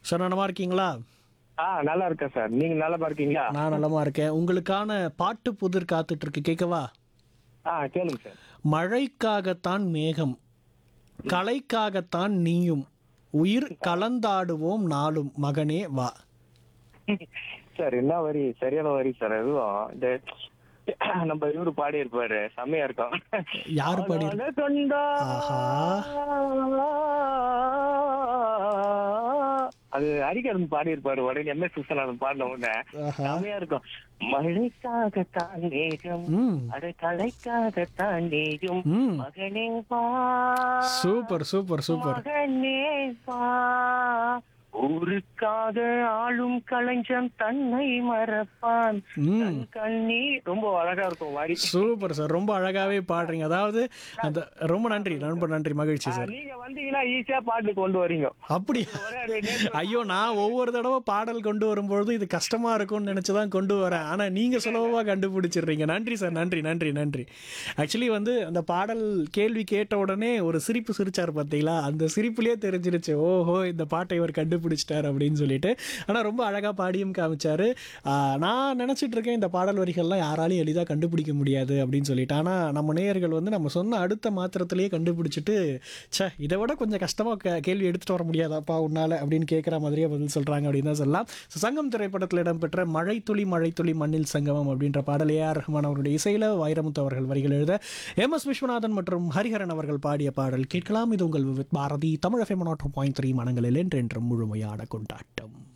Sir நலமா இருக்கீங்களா ஆ நல்லா இருக்கேன் சார் நீங்க நல்லா இருக்கீங்களா நான் நலமா இருக்கேன் உங்களுக்கான பாட்டு புதிர் காத்துட்டு இருக்கு கேட்கவா ஆ கேளுங்க சார் மழைக்காகத்தான் மேகம் கலைக்காகத்தான் நீயும் உயிர் கலந்தாடுவோம் நாளும் மகனே வா சார் என்ன வரி சரியான வரி சார் அதுவும் இந்த நம்ம இவரு பாடி இருப்பாரு செம்மையா இருக்கும் யாரு பாடி அவனால கொண்டா ஆஹா. அது ஹரிகரன் பாடி இருப்பாரு உடனே எம் எஸ் விஸ்வநாதன் பாடின உடனே ஆஹா. செம்மையா இருக்கும் மழைக்காகத்தான் மேகம் ம் அட கலைக்காகத்தான் நீயும் ம் மகனே வா சூப்பர் சூப்பர் சூப்பர் மகனே வா ஊருக்காக ஆளும் கலைஞன் தன்னை மறப்பான் ம் தன் கண்ணி ரொம்ப அழகா இருக்கும் வாரி சூப்பர் சார் ரொம்ப அழகாவே பாடுறீங்க அதாவது அந்த ரொம்ப நன்றி ரொம்ப நன்றி மகிழ்ச்சி சார் நீங்க வந்தீங்கன்னா ஈஸியா பாட்டு கொண்டு வரீங்க அப்படியா ஒரே அடி நேத்து ஐயோ நான் ஒவ்வொரு தடவை பாடல் கொண்டு வரும்பொழுது இது கஷ்டமா இருக்கும்னு நினைச்சு தான் கொண்டு வரேன் ஆனா நீங்க சுலபமா கண்டுபிடிச்சிடுறீங்க நன்றி சார் நன்றி நன்றி நன்றி ஆக்சுவலி வந்து அந்த பாடல் கேள்வி கேட்ட உடனே ஒரு சிரிப்பு சிரிச்சார் பார்த்தீங்களா அந்த சிரிப்புலயே தெரிஞ்சிருச்சு ஓஹோ இந்த பாட்டை இவர் கண்டுபிடிச்சிட்டார் அப்படின்னு சொல்லிட்டு ஆனா ரொம்ப அழகா பாடியும் காமிச்சாரு ஆஹ் நான் நினைச்சிட்டு இருக்கேன் இந்த பாடல் வரிகள்லாம் யாராலையும் எளிதாக கண்டுபிடிக்க முடியாது அப்படின்னு சொல்லிட்டு ஆனா நம்ம நேயர்கள் வந்து நம்ம சொன்ன அடுத்த மாத்திரத்திலேயே கண்டுபிடிச்சிட்டு ச்சே இதை விட கொஞ்சம் கஷ்டமாக கே கேள்வி எடுத்துகிட்டு வர முடியாதாப்பா உன்னால் அப்படின்னு கேட்குற மாதிரியே பதில் சொல்கிறாங்க அப்படின்னு தான் சொல்லலாம் ஸோ சங்கம் திரைப்படத்தில் இடம்பெற்ற மழைத்துளி மழைத்துளி மண்ணில் சங்கமம் அப்படின்ற பாடல் ஏஆர் ரஹ்மான் அவருடைய இசையில் வைரமுத்து அவர்கள் வரிகள் எழுத எம் எஸ் விஸ்வநாதன் மற்றும் ஹரிஹரன் அவர்கள் பாடிய பாடல் கேட்கலாம் இது உங்கள் Vividh Bharati Tamil FM nought point three மனங்களில் என்றென்றும் முழுமையான கொண்டாட்டம்